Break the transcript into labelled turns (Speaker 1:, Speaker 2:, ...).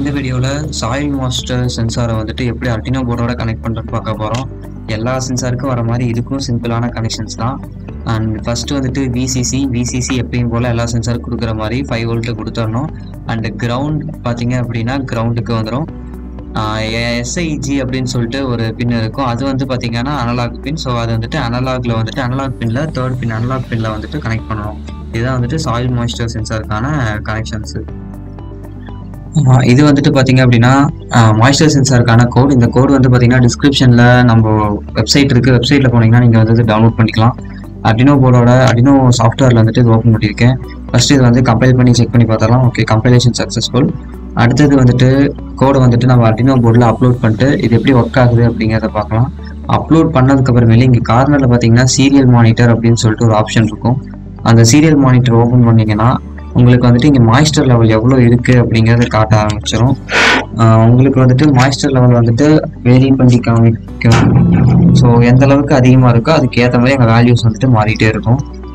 Speaker 1: இந்த வீடியோவில் soil master சென்சாரை வந்துட்டு எப்படி அல்டினோ போர்டோட கனெக்ட் பண்ணுறது பார்க்க போகிறோம் எல்லா சென்சாருக்கும் வர மாதிரி இதுக்கும் சிம்பிளான கனெக்ஷன்ஸ் தான் அண்ட் ஃபர்ஸ்ட் வந்துட்டு விசிசி விசிசி எப்பயும் போல் எல்லா சென்சாருக்கும் கொடுக்குற மாதிரி ஃபைவ் வோல்ட்டு கொடுத்துடணும் அண்ட் கிரவுண்ட் பார்த்தீங்க அப்படின்னா கிரவுண்டுக்கு வந்துடும் எஸ்ஐஜி அப்படின்னு சொல்லிட்டு ஒரு பின் இருக்கும் அது வந்து பார்த்தீங்கன்னா அனலாக் பின் ஸோ அது வந்துட்டு அனலாக்ல வந்துட்டு அனலாக் பின்ல தேர்ட் பின் அனலாக் பின்ல வந்துட்டு கனெக்ட் பண்ணணும் இதுதான் வந்துட்டு சாயில் மாய்ஸ்டர் சென்சாருக்கான கனெக்ஷன்ஸு இது வந்துட்டு பார்த்தீங்க அப்படின்னா மாய்ஸ்டர் சென்சாருக்கான கோட் இந்த கோட் வந்து பார்த்தீங்கன்னா டிஸ்கிரிப்ஷனில் நம்ம வெப்சைட் இருக்குது வெப்சைட்டில் போனீங்கன்னா நீங்கள் வந்து டவுன்லோட் பண்ணிக்கலாம் அடினோ போர்டோட அடினோ சாஃப்ட்வேரில் வந்துட்டு இது ஓப்பன் பண்ணியிருக்கேன் ஃபஸ்ட்டு இது வந்து கம்பைல் பண்ணி செக் பண்ணி பார்த்தரலாம் ஓகே கம்பைலேஷன் சக்ஸஸ்ஃபுல் அடுத்தது வந்துட்டு கோடை வந்துட்டு நம்ம அடினோ போர்டில் அப்லோட் பண்ணிட்டு இது எப்படி ஒர்க் ஆகுது அப்படிங்கிறத பார்க்கலாம் அப்லோட் பண்ணதுக்கு அப்புறமேலே இங்கே கார்னரில் பார்த்தீங்கன்னா சீரியல் மானிட்டர் அப்படின்னு சொல்லிட்டு ஒரு ஆப்ஷன் இருக்கும் அந்த சீரியல் மானிட்டர் ஓப்பன் பண்ணீங்கன்னா உங்களுக்கு வந்துட்டு இங்கே மாய்ஸ்டர் லெவல் எவ்வளோ இருக்குது அப்படிங்கிறத காட்ட ஆரம்பிச்சிடும் உங்களுக்கு வந்துட்டு மாய்ஸ்டர் லெவல் வந்துட்டு வேரி பண்ணி காமிக்கும் ஸோ எந்த அளவுக்கு அதிகமாக இருக்கோ அதுக்கு ஏற்ற மாதிரி எங்கள் வேல்யூஸ் வந்துட்டு மாறிட்டே இருக்கும்